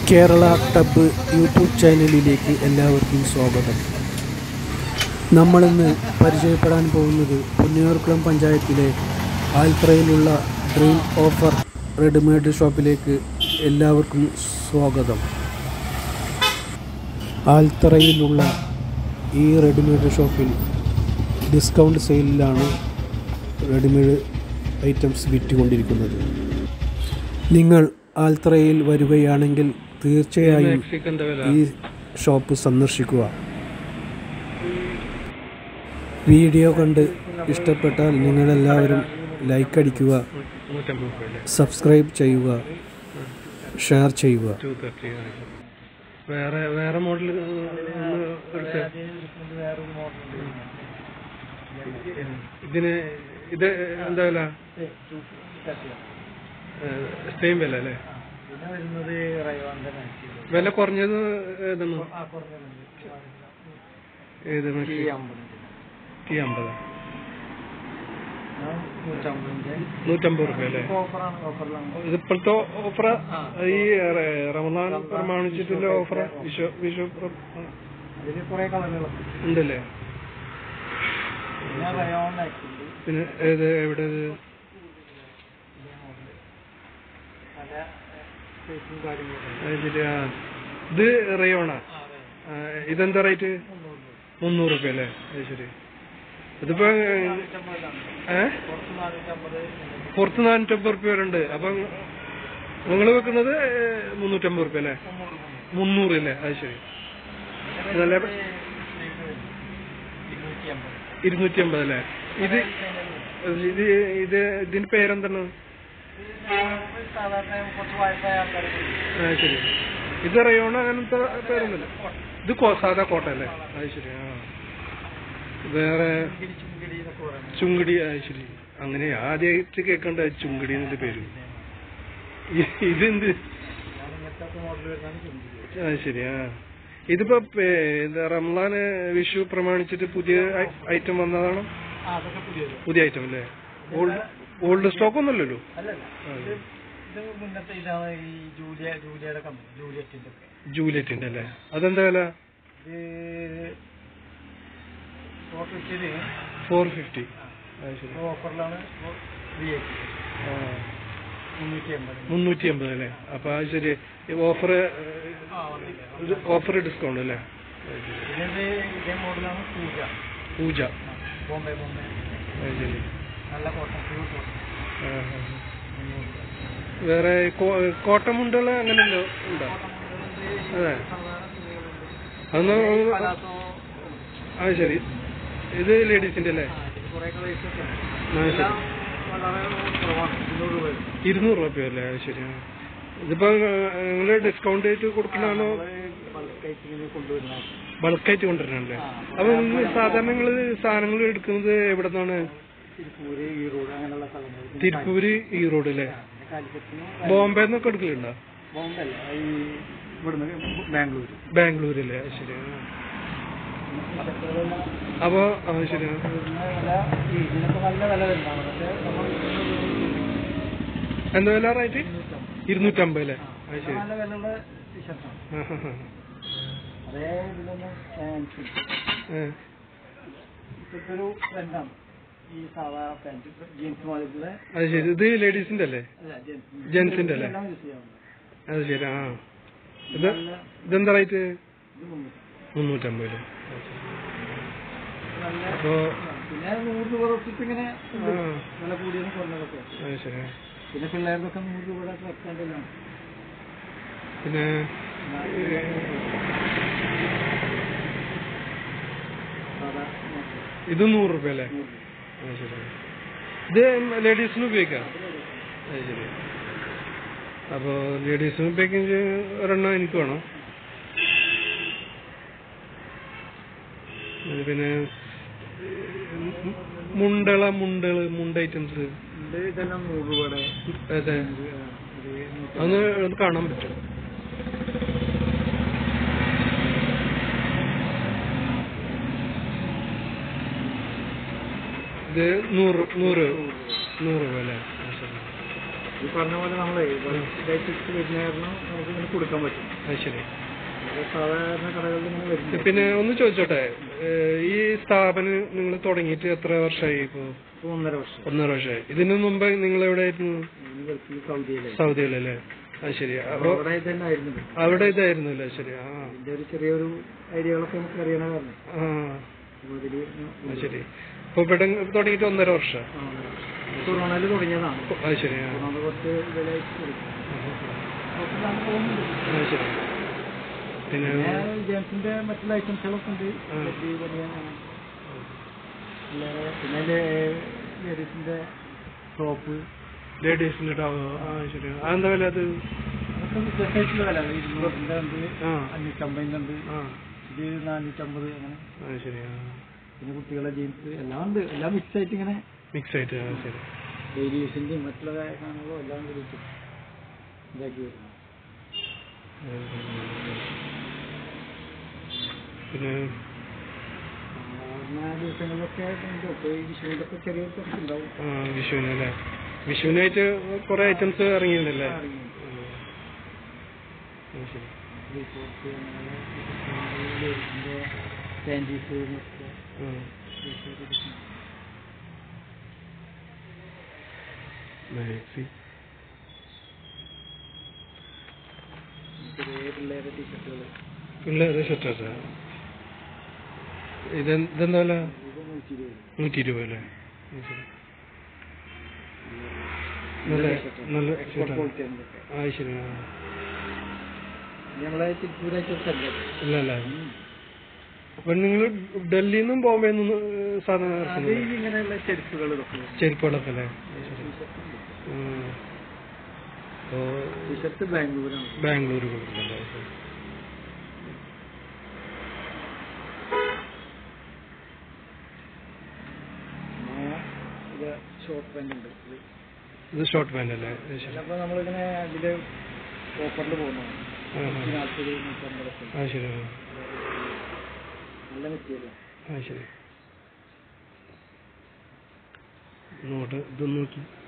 Kerala tub YouTube ചാനലിലേക്ക് എല്ലാവർക്കും സ്വാഗതം നമ്മളിന്ന് പരിചയപ്പെടാൻ പോകുന്നത് പുന്നയൂർക്കുളം പഞ്ചായത്തിലെ ആൽത്രയിലുള്ള ഡ്രീം ഓഫർ റെഡിമെയ്ഡ് ഷോപ്പിലേക്ക് എല്ലാവർക്കും സ്വാഗതം ആൽത്തറയിലുള്ള ഈ റെഡിമെയ്ഡ് ഷോപ്പിൽ ഡിസ്കൗണ്ട് സെയിലിലാണ് റെഡിമെയ്ഡ് ഐറ്റംസ് വിറ്റുകൊണ്ടിരിക്കുന്നത് നിങ്ങൾ ആൽത്തറയിൽ വരികയാണെങ്കിൽ തീർച്ചയായും ഈ ഷോപ്പ് സന്ദർശിക്കുക വീഡിയോ കണ്ട് ഇഷ്ടപ്പെട്ടാൽ നിങ്ങളെല്ലാവരും ലൈക്ക് അടിക്കുക സബ്സ്ക്രൈബ് ചെയ്യുക ഷെയർ ചെയ്യുക വേറെ വേറെ മോഡൽ ഇതിന് ഇത് എന്താ വില സെയിം വില അല്ലേ വരുന്നത് റൈവാന്റെ വില കുറഞ്ഞത് ഏതാണ് ഏത് ടി അമ്പത് നൂറ്റമ്പതിന്റെ നൂറ്റമ്പത് റുപ്യ അല്ലേ ഓഫറാണ് ഓഫറിലാണ് ഇത് ഇപ്പോഴത്തെ ഓഫർ ഈ റ- റമദാൻ പ്രമാണിച്ചിട്ടുള്ള ഓഫർ വിഷു വിഷു പ്ര- അതിൽ കുറെ കളറുകളൊക്കെ ഉണ്ടല്ലേ പിന്നെ റയോൺ ഉണ്ട് പിന്നെ ഏത് എവിടെ ഇത് പല സൈസും കാര്യങ്ങളൊക്കെ അത് ശരി, ആ. ഇത് റയോണാ ആ, ഇതെന്താ റേറ്റ് മുന്നൂറ് റുപ്യ അല്ലേ അത് ശരി ഇതിപ്പോ ഏ കുറച്ച് നാനൂറ്റമ്പത് പുറത്ത് നാനൂറ്റമ്പത് റുപ്യ വരെ ഉണ്ട് അപ്പൊ നിങ്ങൾ വെക്കുന്നത് മുന്നൂറ്റമ്പത് റുപ്യ അല്ലേ മുന്നൂറ് അല്ലേ അത് ശരി നല്ല ഇരുന്നൂറ്റി അമ്പത് ഇരുന്നൂറ്റി അമ്പത് അല്ലേ ഇത് ഇത് ഇത് ഇതിന്റെ പേരെന്താണ് സാധാരണ കുറച്ച് വയസ്സായ ആൾക്കാർ ആ ശരി ഇത് റയോണ അങ്ങനത്തെ പേരൊന്നുമില്ല ഇത് കോ- സാധാ കോട്ട അല്ലേ അത് ശരി ആ വേറെ ചുങ്കിടി എന്നൊക്കെ പറയുന്നത് ചുങ്കടി അത് ശരി അങ്ങനെ ആദ്യമായിട്ട് കേൾക്കണ്ട ചുങ്കടി എന്നതിന്റെ പേര് ഇ- ഇതെന്ത് ഞാൻ ഇങ്ങനത്തെ മോഡൽ വരുന്നതാണ് ചുങ്കിടി അത് ശരി ആ ഇതിപ്പോ പേ- ഇത് റംസാന് വിഷു പ്രമാണിച്ചിട്ട് പുതിയ ഐറ്റം വന്നതാണ് ആ അതൊക്കെ പുതിയത് പുതിയ ഐറ്റം അല്ലേ ഓൾഡ് ഓൾഡ് സ്റ്റോക്ക് ഒന്നുമല്ലല്ലോ അല്ലല്ല ഇത് ഇത് മുന്നത്തെ ഇതാണ് ഈ ജൂലിയ ജൂലിയയുടെ കമ്പനി ജൂലിയറ്റിന്റെ ഒക്കെ ജൂലിയറ്റിന്റെ അല്ലേ അതെന്താ വില ഇത് ഷോർട്ട് വെച്ചത് ഫോർ ഫിഫ്റ്റി അത് ശരി ഓഫറിലാണ് ത്രീ എയ്റ്റി ആ മുന്നൂറ്റി എൺപത് മുന്നൂറ്റി അമ്പത് അല്ലേ അപ്പൊ അത് ശരി ഓഫർ ആ വന്നില്ല ഓഫർ ഡിസ്കൗണ്ട് അല്ലേ അത് ശരി. ഇതിന്റെ ഇതേ മോഡലാണ് പൂജ പൂജ ആ, ബോംബെ ബോംബെ അത് ശരി നല്ല കോട്ടൺ പ്യൂർ കോട്ടൺ ആ, ആ, ആ. മുന്നൂറ് രൂപ. വേറെ കോ- കോട്ടൺ മുണ്ടുകൾ അങ്ങനെ ഉണ്ടോ ഉണ്ടോ കോട്ടൺ മുണ്ടുകളുണ്ട്, ഈ അതെ. സാധാരണ തുണികളുണ്ട്. അതൊന്ന് ഈ പലാസോ, അത് ശരി ഇത് ലേഡീസിന്റെ അല്ലേ ആ, ഇതിൽ കുറേ colours ഒക്കെ ഉണ്ട്. ആ, ശരി. എല്ലാം വളരെ കുറവാണ് ഇരുന്നൂറ് രൂപ വരും. ഇരുന്നൂറ് രൂപ അല്ലേ അത് ശരി ആ. ഇതിപ്പോ നിങ്ങൾ ഡിസ്കൗണ്ട് ആയിട്ട് കൊടുക്കണാണോ നമ്മള് bulk ആയിട്ട് ഇങ്ങനെ കൊണ്ടുവരുന്നതാണ്. ബൾക്കായിട്ട് കൊണ്ടുവരണല്ലേ ആ. അപ്പൊ നിങ്ങൾ സാധാരണ നിങ്ങൾ സാധനങ്ങൾ എടുക്കുന്നത് എവിടെ നിന്നാണ് തിരുപ്പൂര് ഈറോഡ് അങ്ങനെയുള്ള സ്ഥലങ്ങളിൽ പിന്നെ തിരുപ്പൂര് ഈറോഡ് അല്ലേ കാലി- പിന്നെ കാലിക്കറ്റിനും ബോംബെ നിന്നൊക്കെ എടുക്കലുണ്ടോ ബോംബെ അല്ല ഈ ഇവിടുന്ന് ബാംഗ്ലൂർ ബാംഗ്ലൂരല്ലേ അത് ശരി ആ. അപ്പൊ ആ ശരി ആ. വില ഇതിനൊക്കെ നല്ല വില വരുന്നതാണ് പക്ഷേ നമ്മൾ എന്താ വില റേറ്റ് ഇരുന്നൂറ്റമ്പത് അല്ലേ അത് ശരി നല്ല വിലയുള്ള ടീഷർട്ടാണ് ആ, ആ, ആ. അതേ ഇതിലൊന്നും പാൻസ് ആ. ഇപ്പോഴത്തെ ഒരു ട്രെൻഡാണ് ഈ സാധാരണ പാൻറ് ജീൻസ് മാതിരിയുള്ള അത് ശരി ഇത് ലേഡീസിന്റെ അല്ലേ അല്ല ജെൻസ് ജെൻസിന്റെ അല്ലേ എല്ലാം യൂസ് ചെയ്യാവുന്നത് അത് ശരി ആ ഇത് നല്ല ഇതെന്താ റേറ്റ് ഇത് മുന്നൂറ്. മുന്നൂറ്റമ്പത് അല്ലേ അത് ശരി. നല്ല അപ്പോ പിന്നെ നൂറ് രൂപ തൊട്ടിട്ട് ഇങ്ങനെ ഉണ്ട്. ആ. വില കൂടിയതും കുറഞ്ഞതൊക്കെ അത് ശരി പിന്നെ പിള്ളേർക്കൊക്കെ നൂറ് രൂപയുടെ വെക്കേണ്ടതാണ് പിന്നെ സാധാ ഇത് നൂറ് റുപ്യ അല്ലേ അത് ശരി ഇത് ലേഡീസിന് ഉപയോഗിക്കാം അത് ശരി അപ്പോ ലേഡീസിന് ഉപയോഗിക്കാൻ ഒരെണ്ണം എനിക്ക് വേണം ഇത് പിന്നെ ഉം, മുണ്ടള മുണ്ടള് മുണ്ട ഐറ്റംസ് ഇത് ഇതെല്ലാം നൂറ് രൂപയുടെ അതെ ഇത്, ആ, ഇത് നൂറ്റി അതൊന്ന് ഒന്ന് കാണാൻ പറ്റും ഇത് നൂറ് നൂറ് നൂറ് രൂപ അല്ലേ ആ, ശരി. ഈ പറഞ്ഞ പോലെ നമ്മളെ ഇതായിട്ട് വരുന്ന കാരണം നമുക്ക് ഇങ്ങനെ കൊടുക്കാൻ പറ്റും അത് ശരി ഇത് സാധാരണ കടകളിൽ ഇങ്ങനെ വരുന്നത് പിന്നെ ഒന്ന് ചോദിച്ചോട്ടെ ഏഹ് ഈ സ്ഥാപനം നിങ്ങൾ തുടങ്ങിയിട്ട് എത്ര വർഷമായി ഇപ്പോൾ ഇപ്പൊ ഒന്നര വർഷം ഒന്നര വർഷമായി ഇതിനു മുമ്പ് നിങ്ങൾ എവിടെയായിരുന്നു ഇതിന് ഗൾഫിൽ സൗദിയിലായി സൗദിയിലല്ലേ അത് ശരി അപ്പോൾ അവിടെ തന്നെ ആയിരുന്നു അവിടെ ഇതായിരുന്നു അല്ലേ ശരി ആ ഇതിന്റെ ഒരു ചെറിയൊരു ഐഡിയകളൊക്കെ നമുക്ക് അറിയണ കാരണം ആ അപ്പൊ ഇതില് അത് ശരി അപ്പോൾ ഇവിടെ തുടങ്ങിയിട്ട് ഒന്നര വർഷം ആ, കൊറോണയിൽ തുടങ്ങിയതാണ് അത് ശരി ആ കൊറോണ കുറച്ച് വിലയായിട്ട് കൊടുക്കും അപ്പൊ ഇതാണ് പോകുന്നത് അത് ശരി പിന്നെ പിന്നെ ജെയിംസിന്റെ മറ്റുള്ള ഐറ്റംസുകളൊക്കെ ഉണ്ട് ആ. ലഡ്ഡു, ബനിയൻ, അങ്ങനെ. അല്ലാതെ പിന്നെ ലേഡീസിന്റെ സോപ്പ് ലേഡീസിന്റെ ടവർ ആ ശരി അതെന്താ വില അത് അതൊക്കെ വ്യത്യസ്തമായിട്ടുള്ള വില ഇരുന്നൂറിന്റെ ഉണ്ട് ആ അഞ്ഞൂറ്റമ്പതിന്റെ ഉണ്ട് ആ ഇത് നാനൂറ്റമ്പത് അങ്ങനെ അത് ശരി ആ പിന്നെ കുട്ടികളെ ജീൻസ് എല്ലാം ഉണ്ട് എല്ലാം മിക്സ് ആയിട്ട് ഇങ്ങനെ മിക്സ് ആയിട്ട് ആ ശരി ഡെയിലി യൂസിന്റെയും മറ്റുള്ള സാധനങ്ങളും എല്ലാം കൂടിയിട്ട് ഇതാക്കി വരുന്നു പിന്നെ സാധാരണ ദിവസങ്ങളിലൊക്കെ ഉണ്ട് ഇപ്പൊ ഈ വിഷുവിന്റെ ഒക്കെ ചെറിയ തിരക്കുണ്ടാവും ആ വിഷുവിന് അല്ലേ വിഷുവിനായിട്ട് കുറെ ഐറ്റംസ് ഇറങ്ങിയിരുന്നല്ലേ ഇറങ്ങി. ആ, ശരി റിപ്പോർട്ട് അങ്ങനെ ലേഡീസിന്റെ പാൻറ്റീസ് മറ്റേ ആ മാക്സി ചെറിയ പിള്ളേരുടെ ടീഷർട്ടുകൾ പിള്ളേരെ ഷർട്ടാ ഇത് ഇതെന്താ വില ഇത് നൂറ്റി ഇരുപത് നൂറ്റി ഇരുപത് അല്ലേ ആ, ശരി നല്ല നല്ല എക്സ്പോർട്ട് ഷർട്ടാണ് ക്വാളിറ്റി ഉണ്ട് ആ ശരി ആ നമ്മളെ തിരുപ്പൂരായിട്ട് അല്ലേ ഇല്ല അല്ലേ അപ്പൊ നിങ്ങൾ ഡൽഹിയിൽ നിന്നും ബോംബെ നിന്നും സാധനം അത് ഇറക്കുന്നുണ്ട് ഇങ്ങനെയുള്ള ചെരുപ്പുകൾ ഇതൊക്കെ ചെരുപ്പുകളൊക്കെ അല്ലേ ശരി ഓ ടീഷർട്ട് ബാംഗ്ലൂരാണ് ബാംഗ്ലൂർ കൊടുക്കുന്നുണ്ട് ശരി. പിന്നെ ഇത് ഷോർട്ട് പാൻറ് ഉണ്ട് ഇത് ഇത് ഷോർട്ട് പാൻ്റ് അല്ലേ അത് ശരി ചിലപ്പോൾ നമ്മളിങ്ങനെ അതില് ഓഫറിൽ പോകുന്നതാണ് ആ, ആ. നാൽപ്പത് നൂറ്റമ്പതൊക്കെ ആ ശരി ആ. നല്ല മെറ്റീരിയൽ ആ ശരി നോട്ട് ഇതൊന്ന് നോക്കി